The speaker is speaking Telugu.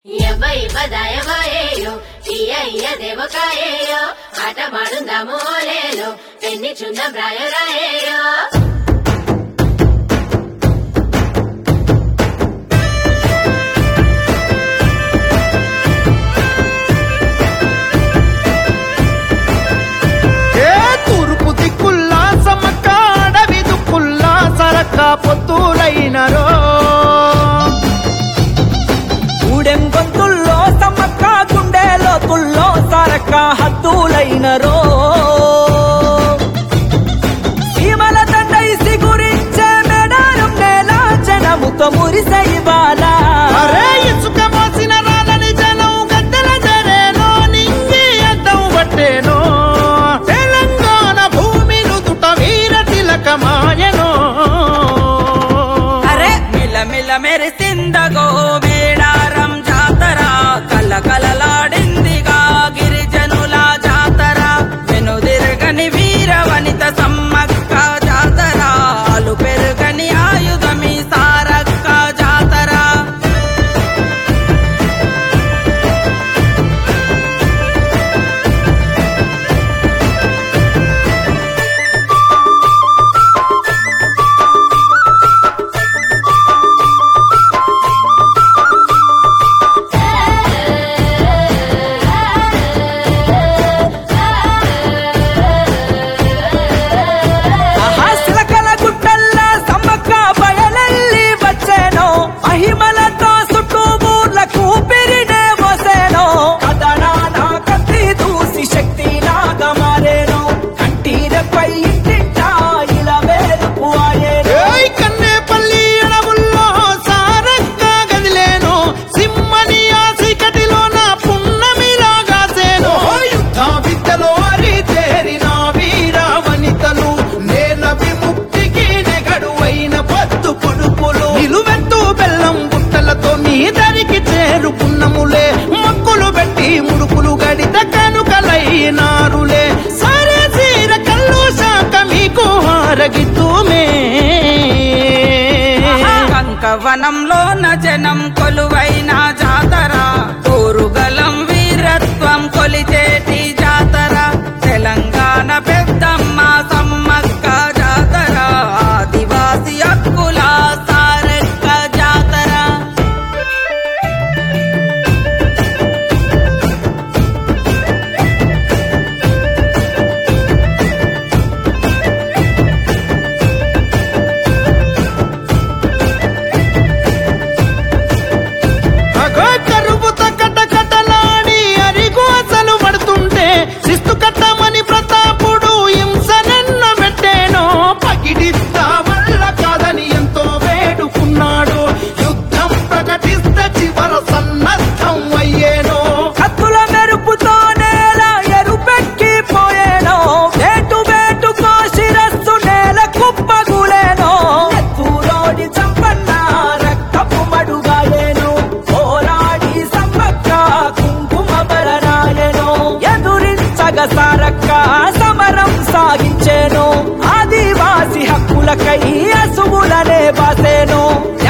ಎವ್ವೈ ಬದಾಯವಾಯೇಯೋ ತೀಯಯ್ಯ ದೇವಕಾಯೇಯೋ ಆಟ ಮಾಡುಂದಾಮು ಓಲೇಲೋ పెన్ని చున్న బ్రాయరాయేయో ఏ తూర్పు దిక్కుల్లా సమ్మక్క అడవి దుక్కుల్లా సరక్క పొత్తులైనరో ఊడెం గొంతుల్లో సమ్మక్క గుండెలో తుల్లో సరక్క హద్దులైనరో సీమల తండై సిగురించే మెడారం నేల జనముతో మురిసైవాలా అరే ఇసుక మోసిన రాలని జనం గద్దెల జరేనో నింగి అద్దం పట్టేనో తెలంగాణ భూమి నుదుట వీర తిలకమాయనో అరే మిల మిల మెరిసిందగో మేడారం జాతర కల కలలాడిందిగా గిరిజనుల జాతర వెనుదిరగని వీర వనిత సమ్మక్క జాతర అలు పెరుగని ఆయుధమి సారక్క జాతర ఆహాసిలకల గుట్టల్లా సమ్మక్క బయలెల్లి వచ్చేనో మహిమలతో చుట్టూ ఊర్లకు పెరినే వసేనో కథనాన కత్తి దూసి శక్తి లాగా మారేనో కంటీరపై ఇంటింటా ఇలా వేరుపు ఆయేనో ఏయ్ కన్నేపల్లి అడవుల్లో సారక్క గదిలేను సిమ్మని ఆ చీకటిలో నా పున్నమిలాగాసేను యుద్ధ విద్యలో తేరిన వీర వనితలు నేల విముక్తికి నెగడువైన పత్తు పొడుపులు నిలువెత్తు బెల్లం బుట్టలతో మీ దరికి చేరుకున్నములే మక్కులు పెట్టి ముడుపులు గడిత కనుకలైనారులే సరే సీర కల్లు శాఖ మీకు హారగిద్దుమే కంకవనంలోన జనం కొలువైన జాతర కోరుగలం వీరత్వం కొలిచేటి జాతర తెలంగాణ పెద్దమ్మ సమ్మక్క జాతర ఆదివాసి హక్కుల సారక్క జాతర అగో కరువుత కటకటలాడి అరిగు అసలు పడుతుంటే శిస్తు కట్టమని ప్రతాపుడు హింసనెన్న పెట్టేనో పగిడిస్తా వల్ల కాదని ఎంతో వేడుకున్నాడు యుద్ధం ప్రకటిస్త చివర సన్నద్ధం అయ్యేనో కత్తుల మెరుపుతో నేల ఎరుపెక్కిపోయేనో వేటు వేటుకో శిరస్సు నేల కుప్పగులేనో ఎత్తులోడి చంపన్న రక్తపు మడుగాయేను పోరాడి సమ్మక్క కుంకుమ బలరాయను ఎదురించగ సారక్క సమరం సాగించేను ఆదివాసి హక్కులకై అసువులనే బాసేను